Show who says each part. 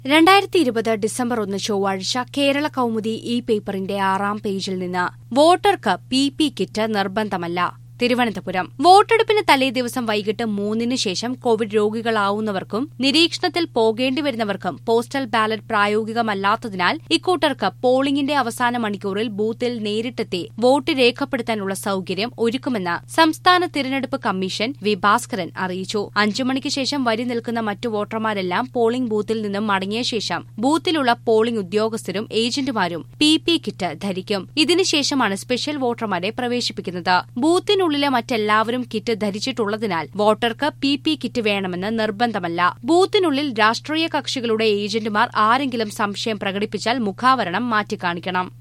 Speaker 1: രണ്ടായിരത്തി ഇരുപത് ഡിസംബർ ഒന്ന് ചൊവ്വാഴ്ച കേരള കൗമുദി ഇ പേപ്പറിന്റെ ആറാം പേജിൽ നിന്ന് വോട്ടർക്ക് പി പി കിറ്റ് നിർബന്ധമല്ല തിരുവനന്തപുരം വോട്ടെടുപ്പിന് തലേ ദിവസം വൈകിട്ട് മൂന്നിന് ശേഷം കോവിഡ് രോഗികളാവുന്നവർക്കും നിരീക്ഷണത്തിൽ പോകേണ്ടി വരുന്നവർക്കും പോസ്റ്റൽ ബാലറ്റ് പ്രായോഗികമല്ലാത്തതിനാൽ ഇക്കൂട്ടർക്ക് പോളിംഗിന്റെ അവസാന മണിക്കൂറിൽ ബൂത്തിൽ നേരിട്ടെത്തി വോട്ട് രേഖപ്പെടുത്താനുള്ള സൌകര്യം ഒരുക്കുമെന്ന് സംസ്ഥാന തിരഞ്ഞെടുപ്പ് കമ്മീഷൻ വി ഭാസ്കരൻ അറിയിച്ചു അഞ്ചു മണിക്ക് ശേഷം വരി നിൽക്കുന്ന മറ്റു വോട്ടർമാരെല്ലാം പോളിംഗ് ബൂത്തിൽ നിന്നും മടങ്ങിയ ശേഷം ബൂത്തിലുള്ള പോളിംഗ് ഉദ്യോഗസ്ഥരും ഏജന്റുമാരും പി പി കിറ്റ് ധരിക്കും ഇതിനുശേഷമാണ് സ്പെഷ്യൽ വോട്ടർമാരെ പ്രവേശിപ്പിക്കുന്നത് ബൂത്തിനുള്ളിലെ മറ്റെല്ലാവരും കിറ്റ് ധരിച്ചിട്ടുള്ളതിനാൽ വോട്ടർക്ക് പി പി കിറ്റ് വേണമെന്ന് നിർബന്ധമല്ല ബൂത്തിനുള്ളിൽ രാഷ്ട്രീയ കക്ഷികളുടെ ഏജന്റുമാർ ആരെങ്കിലും സംശയം പ്രകടിപ്പിച്ചാൽ മുഖാവരണം മാറ്റിക്കാണിക്കണം